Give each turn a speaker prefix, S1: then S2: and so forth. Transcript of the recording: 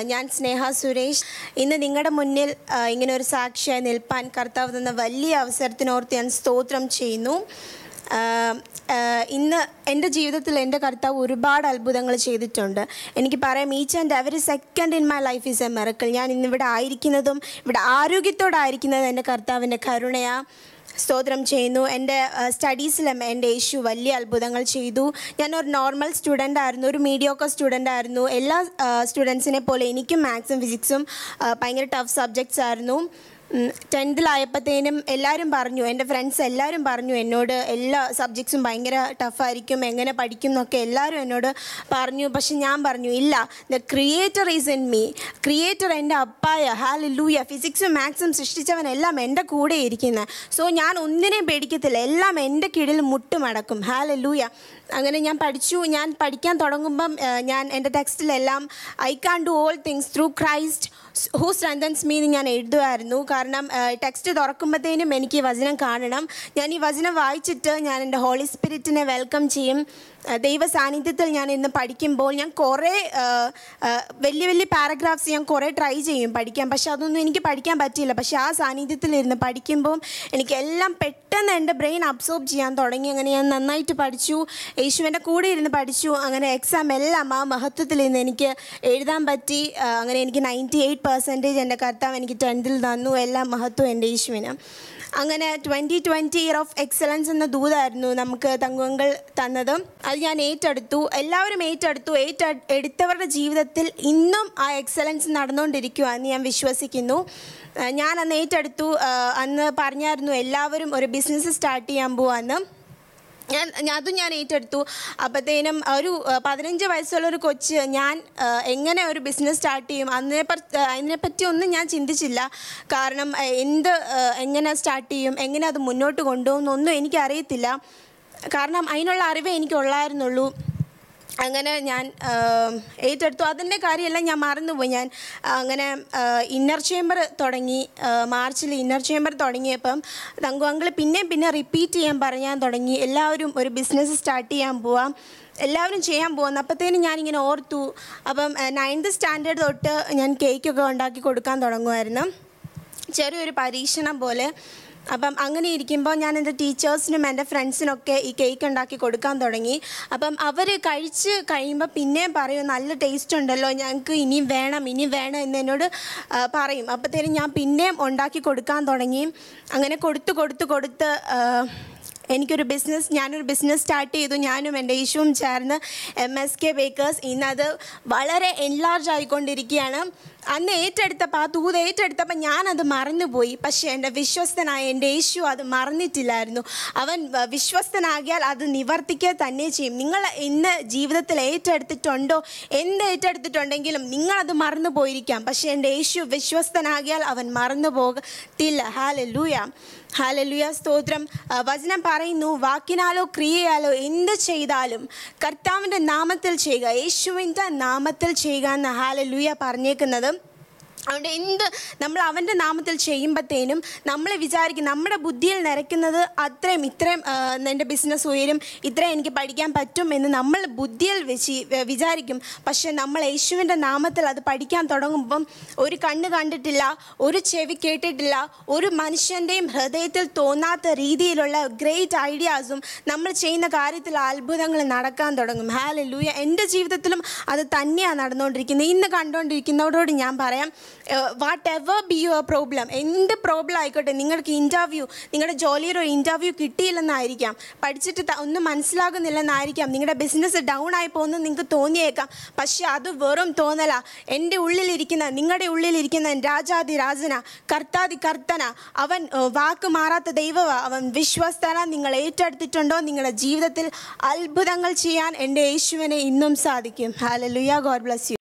S1: ഞാൻ സ്നേഹ സുരേഷ് ഇന്ന് നിങ്ങളുടെ മുന്നിൽ ആ, ഇങ്ങനെ ഒരു സാക്ഷിയായി നിൽപ്പാൻ കർത്താവ് തന്ന വലിയ അവസരത്തിനോർത്ത് ഞാൻ സ്തോത്രം ചെയ്യുന്നു ആ, ആ, ഇന്ന് എൻ്റെ ജീവിതത്തിൽ എൻ്റെ കർത്താവ് ഒരുപാട് അത്ഭുതങ്ങൾ ചെയ്തിട്ടുണ്ട് എനിക്ക് പറയാം each and every second in my life is a miracle ഞാൻ ഇന്നിവിടെ ആയിരിക്കുന്നതും ഇവിടെ ആരോഗ്യത്തോടായിരിക്കുന്നതും എൻ്റെ കർത്താവിൻ്റെ കരുണയാണ് സ്തോത്രം ചെയ്യുന്നു എൻ്റെ സ്റ്റഡീസിലും എൻ്റെ യേശു വലിയ അത്ഭുതങ്ങൾ ചെയ്തു ഞാനൊരു നോർമൽ സ്റ്റുഡൻ്റ് ആയിരുന്നു ഒരു മീഡിയോക്കർ സ്റ്റുഡൻ്റ് ആയിരുന്നു എല്ലാ സ്റ്റുഡൻസിനെ പോലെ എനിക്കും മാത്സും ഫിസിക്സും ഭയങ്കര ടഫ് സബ്ജക്ട്സ് ആയിരുന്നു ടെൻത്തിലായപ്പോഴത്തേനും എല്ലാവരും പറഞ്ഞു എൻ്റെ ഫ്രണ്ട്സ് എല്ലാവരും പറഞ്ഞു എന്നോട് എല്ലാ സബ്ജക്ട്സും ഭയങ്കര ടഫായിരിക്കും എങ്ങനെ പഠിക്കും എന്നൊക്കെ എല്ലാവരും എന്നോട് പറഞ്ഞു പക്ഷെ ഞാൻ പറഞ്ഞു ഇല്ല the creator is in me creator എൻ്റെ അപ്പായ ഹാല ലൂയ ഫിസിക്സും മാത്സും സൃഷ്ടിച്ചവൻ എല്ലാം എൻ്റെ കൂടെ ഇരിക്കുന്നത് സോ ഞാൻ ഒന്നിനെയും പേടിക്കത്തില്ല എല്ലാം എൻ്റെ കീഴിൽ മുട്ടുമടക്കും ഹാല ലൂയ അങ്ങനെ ഞാൻ പഠിച്ചു ഞാൻ പഠിക്കാൻ തുടങ്ങുമ്പം ആ, ഞാൻ എൻ്റെ ടെക്സ്റ്റിലെല്ലാം I can do all things through Christ who strengthens me എന്ന് ഞാൻ എഴുതുമായിരുന്നു കാരണം ടെക്സ്റ്റ് തുറക്കുമ്പോഴത്തേനും എനിക്ക് ഈ വചനം കാണണം ഞാൻ ഈ വചനം വായിച്ചിട്ട് ഞാൻ എൻ്റെ ഹോളി സ്പിരിറ്റിനെ വെൽക്കം ചെയ്യും ആ, ദൈവ സാന്നിധ്യത്തിൽ ഞാൻ ഇന്ന് പഠിക്കുമ്പോൾ ഞാൻ കുറേ ആ, ആ, വലിയ വലിയ പാരഗ്രാഫ്സ് ഞാൻ കുറേ ട്രൈ ചെയ്യും പഠിക്കാൻ പക്ഷെ അതൊന്നും എനിക്ക് പഠിക്കാൻ പറ്റിയില്ല പക്ഷെ ആ സാന്നിധ്യത്തിൽ ഇരുന്ന് പഠിക്കുമ്പോൾ എനിക്ക് എല്ലാം പെട്ടെന്ന് എൻ്റെ ബ്രെയിൻ അബ്സോർബ് ചെയ്യാൻ തുടങ്ങി അങ്ങനെ ഞാൻ നന്നായിട്ട് പഠിച്ചു യേശുവിൻ്റെ കൂടെ ഇരുന്ന് പഠിച്ചു അങ്ങനെ എക്സാം എല്ലാം ആ മഹത്വത്തിൽ നിന്ന് എനിക്ക് എഴുതാൻ പറ്റി ആ, അങ്ങനെ എനിക്ക് നയൻറ്റി എയ്റ്റ് പെർസെൻറ്റേജ് എൻ്റെ കർത്താവ് എനിക്ക് ടെൻത്തിൽ തന്നു എല്ലാ മഹത്വം എൻ്റെ യേശുവിന് അങ്ങനെ twenty twenty year of excellence എന്ന ദൂതായിരുന്നു നമുക്ക് തങ്കുവങ്കൾ തന്നത് അത് ഞാൻ ഏറ്റെടുത്തു എല്ലാവരും ഏറ്റെടുത്തു ഏറ്റ എടുത്തവരുടെ ജീവിതത്തിൽ ഇന്നും ആ എക്സലൻസ് നടന്നുകൊണ്ടിരിക്കുക എന്ന് ഞാൻ വിശ്വസിക്കുന്നു ആ, ഞാൻ അന്ന് ഏറ്റെടുത്തു ആ, അന്ന് പറഞ്ഞായിരുന്നു എല്ലാവരും ഒരു ബിസിനസ് സ്റ്റാർട്ട് ചെയ്യാൻ പോവാന്ന് ഞാൻ ഞാൻ- അതും ഞാൻ ഏറ്റെടുത്തു അപ്പോഴത്തേനും ഒരു ആ, പതിനഞ്ച് വയസ്സുള്ള ഒരു കൊച്ച് ഞാൻ ആ, എങ്ങനെ ഒരു ബിസിനസ് സ്റ്റാർട്ട് ചെയ്യും അതിനെ പറ്റി അതിനെപ്പറ്റി ഒന്നും ഞാൻ ചിന്തിച്ചില്ല കാരണം ആ, എന്ത് ആ, എങ്ങനെ സ്റ്റാർട്ട് ചെയ്യും എങ്ങനെ അത് മുന്നോട്ട് കൊണ്ടുപോകുന്നൊന്നും എനിക്കറിയത്തില്ല കാരണം അതിനുള്ള അറിവേ എനിക്കുള്ളായിരുന്നുള്ളൂ അങ്ങനെ ഞാൻ ആ, ഏറ്റെടുത്തു അതിൻ്റെ കാര്യമെല്ലാം ഞാൻ മറന്നുപോയി ഞാൻ ആ, അങ്ങനെ ഇന്നർ ചേംബർ തുടങ്ങി ആ, മാർച്ചിൽ ഇന്നർ ചേംബർ തുടങ്ങിയപ്പം തങ്കു അങ്കിൾ പിന്നെയും പിന്നെ റിപ്പീറ്റ് ചെയ്യാൻ പറയാൻ തുടങ്ങി എല്ലാവരും ഒരു ബിസിനസ് സ്റ്റാർട്ട് ചെയ്യാൻ പോവാം എല്ലാവരും ചെയ്യാൻ പോകുന്നു അപ്പോഴത്തേനും ഞാനിങ്ങനെ ഓർത്തു അപ്പം നയൻത് സ്റ്റാൻഡേർഡ് തൊട്ട് ഞാൻ കേക്കൊക്കെ ഉണ്ടാക്കി കൊടുക്കാൻ തുടങ്ങുമായിരുന്നു ചെറിയൊരു പരീക്ഷണം പോലെ അപ്പം അങ്ങനെ ഇരിക്കുമ്പോൾ ഞാൻ എൻ്റെ ടീച്ചേഴ്സിനും എൻ്റെ ഫ്രണ്ട്സിനൊക്കെ ഈ കേക്ക് ഉണ്ടാക്കി കൊടുക്കാൻ തുടങ്ങി അപ്പം അവർ കഴിച്ച് കഴിയുമ്പോൾ പിന്നെയും പറയും നല്ല ടേസ്റ്റ് ഉണ്ടല്ലോ ഞങ്ങൾക്ക് ഇനിയും വേണം ഇനിയും വേണം എന്ന് എന്നോട് ആ, പറയും അപ്പോഴത്തേനും ഞാൻ പിന്നെയും ഉണ്ടാക്കി കൊടുക്കാൻ തുടങ്ങി അങ്ങനെ കൊടുത്ത് കൊടുത്ത് കൊടുത്ത് ആ, എനിക്കൊരു ബിസിനസ് ഞാനൊരു ബിസിനസ് സ്റ്റാർട്ട് ചെയ്തു ഞാനും എൻ്റെ യേശുവും ചേർന്ന് എം എസ് കെ ബേക്കേഴ്സ് ഇന്നത് വളരെ എൻലാർജ് ആയിക്കൊണ്ടിരിക്കുകയാണ് അന്ന് ഏറ്റെടുത്തപ്പോൾ ആ തൂത് ഏറ്റെടുത്തപ്പോൾ ഞാനത് മറന്നുപോയി പക്ഷേ എൻ്റെ വിശ്വസ്തനായ എൻ്റെ യേശു അത് മറന്നിട്ടില്ലായിരുന്നു അവൻ വ- വിശ്വസ്തനാകിയാൽ അത് നിവർത്തിക്കുക തന്നെ ചെയ്യും നിങ്ങൾ ഇന്ന് ജീവിതത്തിൽ ഏറ്റെടുത്തിട്ടുണ്ടോ എന്ത് ഏറ്റെടുത്തിട്ടുണ്ടെങ്കിലും നിങ്ങളത് മറന്നു പോയിരിക്കാം പക്ഷേ എൻ്റെ യേശു വിശ്വസ്തനാകിയാൽ അവൻ മറന്നു പോകത്തില്ല ഹാലലൂയ ഹാലലുയ സ്തോത്രം ആ, വചനം പറയുന്നു വാക്കിനാലോ ക്രിയയാലോ എന്ത് ചെയ്താലും കർത്താവിൻ്റെ നാമത്തിൽ ചെയ്യുക യേശുവിൻ്റെ നാമത്തിൽ ചെയ്യുക എന്ന് ഹാലലുയ പറഞ്ഞേക്കുന്നത് അതുകൊണ്ട് എന്ത് നമ്മൾ അവൻ്റെ നാമത്തിൽ ചെയ്യുമ്പോഴത്തേനും നമ്മൾ വിചാരിക്കും നമ്മുടെ ബുദ്ധിയിൽ നിറയ്ക്കുന്നത് അത്രയും ഇത്രയും ആ, എൻ്റെ ബിസിനസ് ഉയരും ഇത്രയും എനിക്ക് പഠിക്കാൻ പറ്റും എന്ന് നമ്മൾ ബുദ്ധിയിൽ വെച്ച് വിചാരിക്കും പക്ഷെ നമ്മൾ യേശുവിൻ്റെ നാമത്തിൽ അത് പഠിക്കാൻ തുടങ്ങുമ്പം ഒരു കണ്ണ് കണ്ടിട്ടില്ല ഒരു ചെവി കേട്ടിട്ടില്ല ഒരു മനുഷ്യൻ്റെയും ഹൃദയത്തിൽ തോന്നാത്ത രീതിയിലുള്ള ഗ്രേറ്റ് ഐഡിയാസും നമ്മൾ ചെയ്യുന്ന കാര്യത്തിൽ അത്ഭുതങ്ങൾ നടക്കാൻ തുടങ്ങും ഹാല ലൂയ എൻ്റെ ജീവിതത്തിലും അത് തന്നെയാണ് നടന്നുകൊണ്ടിരിക്കുന്നത് ഇന്ന് കണ്ടുകൊണ്ടിരിക്കുന്നവരോട് ഞാൻ പറയാം whatever be your problem എന്ത് പ്രോബ്ലം ആയിക്കോട്ടെ നിങ്ങൾക്ക് ഇൻ്റർവ്യൂ നിങ്ങളുടെ ജോലിയുടെ ഒരു ഇൻ്റർവ്യൂ കിട്ടിയില്ലെന്നായിരിക്കാം പഠിച്ചിട്ട് ത- ഒന്നും മനസ്സിലാകുന്നില്ലെന്നായിരിക്കാം നിങ്ങളുടെ ബിസിനസ് ഡൗൺ ആയി പോകുന്നത് നിങ്ങൾക്ക് തോന്നിയേക്കാം പക്ഷെ അത് വെറും തോന്നല എൻ്റെ ഉള്ളിലിരിക്കുന്ന നിങ്ങളുടെ ഉള്ളിലിരിക്കുന്ന രാജാതി രാജന കർത്താതി കർത്തന അവൻ ഏഹ്, വാക്ക് മാറാത്ത ദൈവവ അവൻ വിശ്വസ്തന നിങ്ങൾ ഏറ്റെടുത്തിട്ടുണ്ടോ നിങ്ങളുടെ ജീവിതത്തിൽ അത്ഭുതങ്ങൾ ചെയ്യാൻ എൻ്റെ യേശുവിനെ ഇന്നും സാധിക്കും ഹാലലുയ ഗോഡ് ബ്ലസ് യു